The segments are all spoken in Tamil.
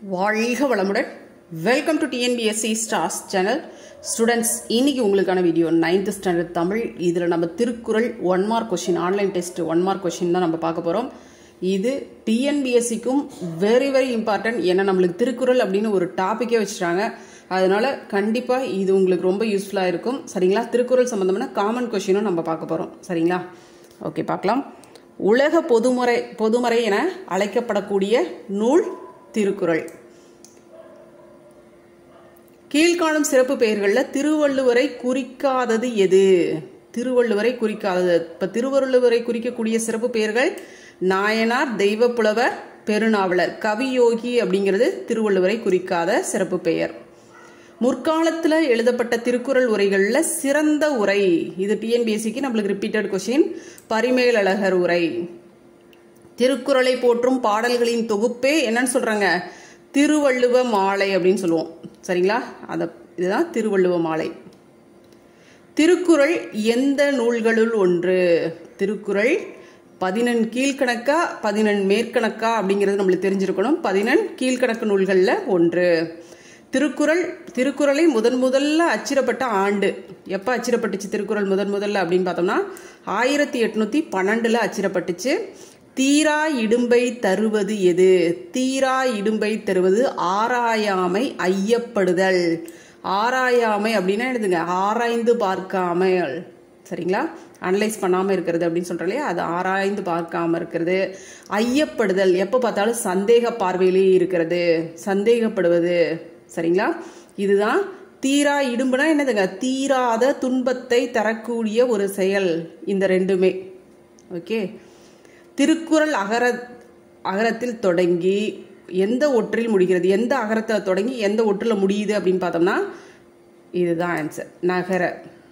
வாழ்க வளமுடன் welcome to TNPSC stars channel students இன்னைக்கு உங்களுக்கான வீடியோ நைன்த் ஸ்டாண்டர்ட் தமிழ் இதில் நம்ம Thirukkural one mark question online test one mark question தான் நம்ம பார்க்க போகிறோம் இது டிஎன்பிஎஸ்சிக்கும் வெரி வெரி இம்பார்ட்டன்ட் ஏன்னா நம்மளுக்கு திருக்குறள் அப்படின்னு ஒரு டாப்பிக்கே வச்சுட்டாங்க அதனால கண்டிப்பாக இது உங்களுக்கு ரொம்ப யூஸ்ஃபுல்லாக இருக்கும் சரிங்களா திருக்குறள் சம்மந்தமான காமன் கொஷினும் நம்ம பார்க்க போகிறோம் சரிங்களா ஓகே பார்க்கலாம் உலக பொதுமுறை பொதுமறை என அழைக்கப்படக்கூடிய நூல் திருக்குறள் கீழ்காணும் சிறப்பு பெயர்களில் திருவள்ளுவரை குறிக்காதது எது திருவள்ளுவரை குறிக்காதது இப்போ திருவள்ளுவரை குறிக்கக்கூடிய சிறப்பு பெயர்கள் நாயனார் தெய்வப்புலவர் பெருநாவலர் கவியோகி அப்படிங்கிறது திருவள்ளுவரை குறிக்காத சிறப்பு பெயர் முற்காலத்தில் எழுதப்பட்ட திருக்குறள் உரைகளில் சிறந்த உரை இது டிஎன்பிஎஸ்சிக்கு நம்மளுக்கு ரிப்பீட்டட் கொஷின் பரிமேலழகர் உரை திருக்குறளை போற்றும் பாடல்களின் தொகுப்பே என்னன்னு சொல்றாங்க திருவள்ளுவ மாலை அப்படின்னு சொல்லுவோம் சரிங்களா அத இதுதான் திருவள்ளுவ மாலை திருக்குறள் எந்த நூல்களுள் ஒன்று திருக்குறள் பதினெண் கீழ்கணக்கா பதினெண் மேற்கணக்கா அப்படிங்கிறது நம்மளுக்கு தெரிஞ்சிருக்கணும் பதினெண் கீழ்கணக்கு நூல்களில் ஒன்று திருக்குறள் திருக்குறளை முதன் முதல்ல அச்சிடப்பட்ட ஆண்டு எப்போ அச்சிடப்பட்டுச்சு திருக்குறள் முதன் முதல்ல அப்படின்னு பார்த்தோம்னா ஆயிரத்தி எட்நூத்தி பன்னெண்டுல அச்சிடப்பட்டுச்சு தீரா இடும்பை தருவது எது தீரா இடும்பை தருவது ஆராயாமை ஐயப்படுதல் ஆராயாமை அப்படின்னா எழுதுங்க ஆராய்ந்து பார்க்காமல் சரிங்களா அனலைஸ் பண்ணாமல் இருக்கிறது அப்படின்னு சொல்கிறோம் இல்லையா அது ஆராய்ந்து பார்க்காம இருக்கிறது ஐயப்படுதல் எப்போ பார்த்தாலும் சந்தேக பார்வையிலேயே இருக்கிறது சந்தேகப்படுவது சரிங்களா இதுதான் தீரா இடும்புனா என்னதுங்க தீராத துன்பத்தை தரக்கூடிய ஒரு செயல் இந்த ரெண்டுமே ஓகே திருக்குறள் அகர அகரத்தில் தொடங்கி எந்த ஒற்றில் முடிகிறது எந்த அகரத்தில் தொடங்கி எந்த ஒற்றில் முடியுது அப்படின்னு பார்த்தோம்னா இதுதான் ஆன்சர் நகர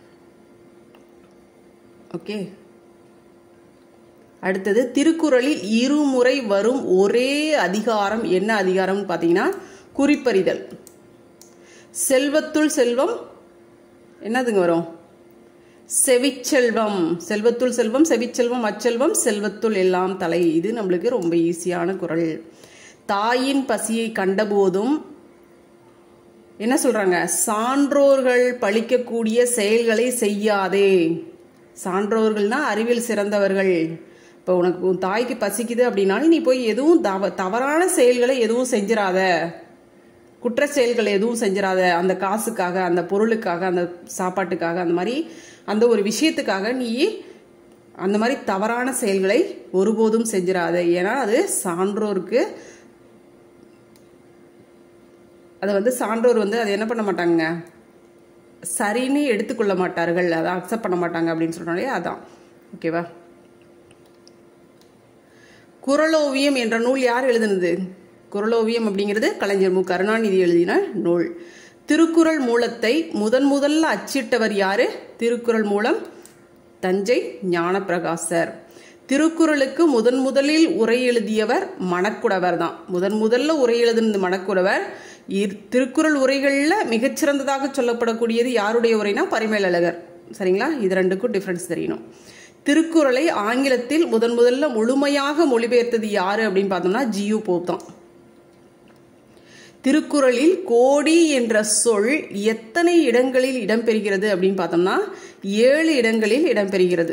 ஓகே அடுத்தது திருக்குறளில் இருமுறை வரும் ஒரே அதிகாரம் என்ன அதிகாரம்னு பார்த்தீங்கன்னா குறிப்பறிதல் செல்வத்துள் செல்வம் என்னதுங்க வரும் செவிச்செல்வம் செல்வத்துள் செல்வம் செவிச்செல்வம் அச்செல்வம் செல்வத்துள் எல்லாம் தலை இது நம்மளுக்கு ரொம்ப ஈஸியான குரல் தாயின் பசியை கண்டபோதும் என்ன சொல்றாங்க சான்றோர்கள் பழிக்கக்கூடிய செயல்களை செய்யாதே சான்றோர்கள்னா அறிவியல் சிறந்தவர்கள் இப்போ உனக்கு உன் தாய்க்கு பசிக்குது அப்படின்னாலும் நீ போய் எதுவும் தவ தவறான செயல்களை எதுவும் செஞ்சிடாத குற்ற செயல்களை எதுவும் செஞ்சிடாத அந்த காசுக்காக அந்த பொருளுக்காக அந்த சாப்பாட்டுக்காக அந்த மாதிரி அந்த ஒரு விஷயத்துக்காக நீ அந்த மாதிரி தவறான செயல்களை ஒருபோதும் செஞ்சிடாத ஏன்னா அது சான்றோருக்கு அதை வந்து சான்றோர் வந்து அதை என்ன பண்ண மாட்டாங்க சரின்னு எடுத்துக்கொள்ள மாட்டார்கள் அதை அக்செப்ட் பண்ண மாட்டாங்க அப்படின்னு சொன்னாலே அதான் ஓகேவா குரலோவியம் என்ற நூல் யார் எழுதுனது குரலோவியம் அப்படிங்கிறது கலைஞர் மு கருணாநிதி எழுதின நூல் திருக்குறள் மூலத்தை முதன் முதல்ல அச்சிட்டவர் யாரு திருக்குறள் மூலம் தஞ்சை ஞானப்பிரகாசர் திருக்குறளுக்கு முதன் முதலில் உரை எழுதியவர் மணக்குடவர் தான் முதன் முதல்ல உரை எழுதினது மணக்குடவர் திருக்குறள் உரைகளில் மிகச்சிறந்ததாக சொல்லப்படக்கூடியது யாருடைய உரைனா பரிமேலழகர் சரிங்களா இது ரெண்டுக்கும் டிஃப்ரென்ஸ் தெரியணும் திருக்குறளை ஆங்கிலத்தில் முதன் முதல்ல முழுமையாக மொழிபெயர்த்தது யாரு அப்படின்னு பார்த்தோம்னா ஜியு போப் தான் திருக்குறளில் கோடி என்ற சொல் எத்தனை இடங்களில் இடம்பெறுகிறது அப்படின்னு பார்த்தோம்னா ஏழு இடங்களில் இடம்பெறுகிறது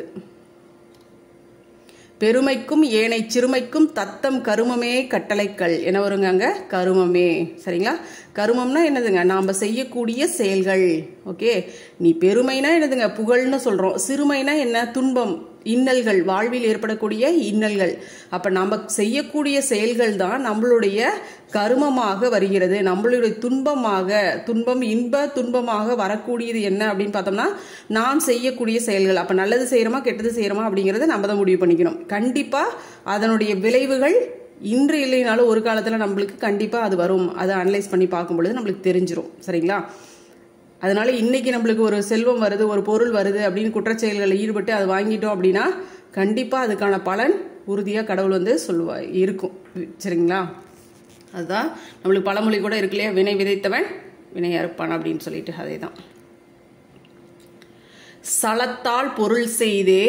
பெருமைக்கும் ஏனை சிறுமைக்கும் தத்தம் கருமமே கட்டளைக்கல் என்ன வருங்க அங்க கருமமே சரிங்களா கருமம்னா என்னதுங்க நாம செய்யக்கூடிய செயல்கள் ஓகே நீ பெருமைனா என்னதுங்க புகழ்னு சொல்றோம் சிறுமைனா என்ன துன்பம் இன்னல்கள் வாழ்வில் ஏற்படக்கூடிய இன்னல்கள் அப்ப நம்ம செய்யக்கூடிய செயல்கள் தான் நம்மளுடைய கருமமாக வருகிறது நம்மளுடைய துன்பமாக துன்பம் இன்ப துன்பமாக வரக்கூடியது என்ன அப்படின்னு பார்த்தோம்னா நாம் செய்யக்கூடிய செயல்கள் அப்ப நல்லது செய்யறோமா கெட்டது செய்யறோமா அப்படிங்கறத நம்ம தான் முடிவு பண்ணிக்கணும் கண்டிப்பா அதனுடைய விளைவுகள் இன்று இல்லைனாலும் ஒரு காலத்துல நம்மளுக்கு கண்டிப்பா அது வரும் அதை அனலைஸ் பண்ணி பார்க்கும் பொழுது நம்மளுக்கு தெரிஞ்சிரும் சரிங்களா அதனால இன்னைக்கு நம்மளுக்கு ஒரு செல்வம் வருது ஒரு பொருள் வருது அப்படின்னு குற்றச்செயல்களில் ஈடுபட்டு அதை வாங்கிட்டோம் அப்படின்னா கண்டிப்பா அதுக்கான பலன் உறுதியா கடவுள் வந்து சொல்லுவா இருக்கும் சரிங்களா அதுதான் நம்மளுக்கு பழமொழி கூட இருக்கு இல்லையா வினை விதைத்தவன் வினை அறுப்பான் அப்படின்னு சொல்லிட்டு அதே தான் சலத்தால் பொருள் செய்தே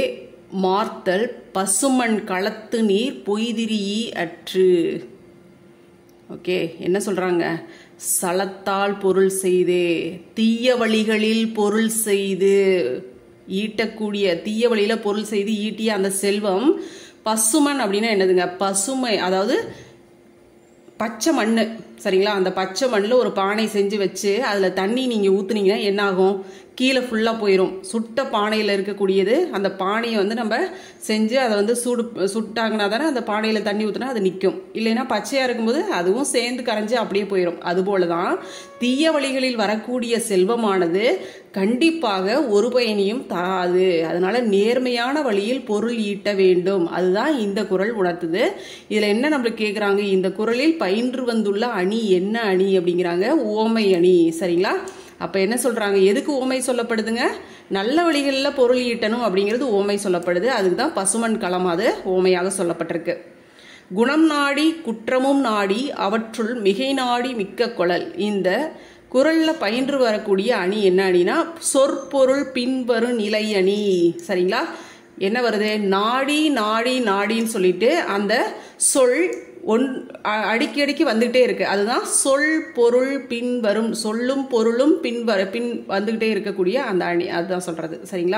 மார்த்தல் பசுமண் களத்து நீர் பொய்திரியே அற்று ஓகே என்ன சொல்றாங்க சலத்தால் பொருள் செய்து தீய வழிகளில் பொருள் செய்து ஈட்டக்கூடிய தீய வழியில பொருள் செய்து ஈட்டிய அந்த செல்வம் பசுமன் அப்படின்னா என்னதுங்க பசுமை அதாவது பச்சை மண் சரிங்களா அந்த பச்சை மண்ணில் ஒரு பானை செஞ்சு வச்சு அதில் தண்ணி நீங்கள் ஊற்றுனீங்கன்னா என்ன ஆகும் கீழே ஃபுல்லாக போயிடும் சுட்ட பானையில் இருக்கக்கூடியது அந்த பானையை வந்து நம்ம செஞ்சு அதை வந்து சூடு சுட்டாங்கன்னா தானே அந்த பானையில் தண்ணி ஊற்றினா அது நிற்கும் இல்லைன்னா பச்சையாக இருக்கும்போது அதுவும் சேர்ந்து கரைஞ்சு அப்படியே போயிடும் அதுபோல தான் தீய வழிகளில் வரக்கூடிய செல்வமானது கண்டிப்பாக ஒரு பயனையும் தராது அதனால நேர்மையான வழியில் பொருள் ஈட்ட வேண்டும் அதுதான் இந்த குரல் உணர்த்துது இதுல என்ன நம்மளுக்கு கேக்குறாங்க இந்த குரலில் பயின்று வந்துள்ள அணி என்ன அணி அப்படிங்கிறாங்க ஓமை அணி சரிங்களா அப்ப என்ன சொல்றாங்க எதுக்கு ஓமை சொல்லப்படுதுங்க நல்ல வழிகளில் பொருள் ஈட்டணும் அப்படிங்கிறது ஓமை சொல்லப்படுது அதுக்கு தான் பசுமன் களம் அது ஓமையாக சொல்லப்பட்டிருக்கு குணம் நாடி குற்றமும் நாடி அவற்றுள் மிகை நாடி மிக்க குழல் இந்த குரல்ல பயின்று வரக்கூடிய அணி என்ன அணினா சொற்பொருள் பின்வரும் நிலை அணி சரிங்களா என்ன வருது நாடி நாடி நாடின்னு சொல்லிட்டு அந்த சொல் ஒன் அ- அடிக்கி அடிக்கி வந்துகிட்டே இருக்கு அதுதான் சொல் பொருள் பின் வரும் சொல்லும் பொருளும் பின் வர பின் வந்துகிட்டே இருக்கக்கூடிய அந்த அணி அதுதான் சொல்றது சரிங்களா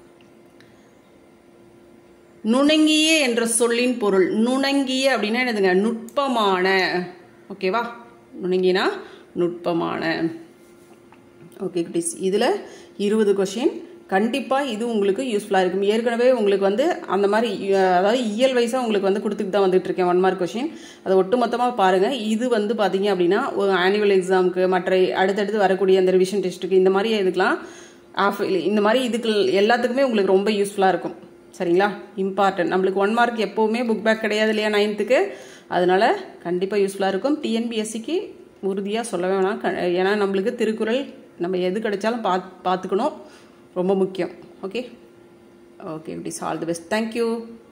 நுணங்கிய என்ற சொல்லின் பொருள் நுணங்கிய அப்படின்னா என்னதுங்க நுட்பமான ஓகேவா நுணங்கினா நுட்பமான ஓகே குட்டீஸ் இதில் இருபது கொஷின் கண்டிப்பாக இது உங்களுக்கு யூஸ்ஃபுல்லாக இருக்கும் ஏற்கனவே உங்களுக்கு வந்து அந்த மாதிரி அஹ், அதாவது இயல் வைஸாக உங்களுக்கு வந்து கொடுத்துட்டு தான் வந்துட்டு இருக்கேன் ஒன் மார்க் கொஷின் அதை ஒட்டுமொத்தமாக பாருங்கள் இது வந்து பார்த்தீங்க அப்படின்னா ஒரு ஆனுவல் எக்ஸாமுக்கு மற்ற அடுத்தடுத்து வரக்கூடிய அந்த ரிவிஷன் டெஸ்ட்டுக்கு இந்த மாதிரி இதுக்கெலாம் ஆஃப் இந்த மாதிரி இதுக்கு எல்லாத்துக்குமே உங்களுக்கு ரொம்ப யூஸ்ஃபுல்லாக இருக்கும் சரிங்களா இம்பார்ட்டன்ட் நம்மளுக்கு ஒன் மார்க் எப்போவுமே புக் பேக் கிடையாது இல்லையா நைன்த்துக்கு அதனால கண்டிப்பாக யூஸ்ஃபுல்லாக இருக்கும் டிஎன்பிஎஸ்சிக்கு உறுதியாக சொல்ல வேணாம் க- ஏன்னா நம்மளுக்கு திருக்குறள் நம்ம எது கிடைச்சாலும் பாத் பார்த்துக்கணும் ரொம்ப முக்கியம் okay okay it is all the best thank you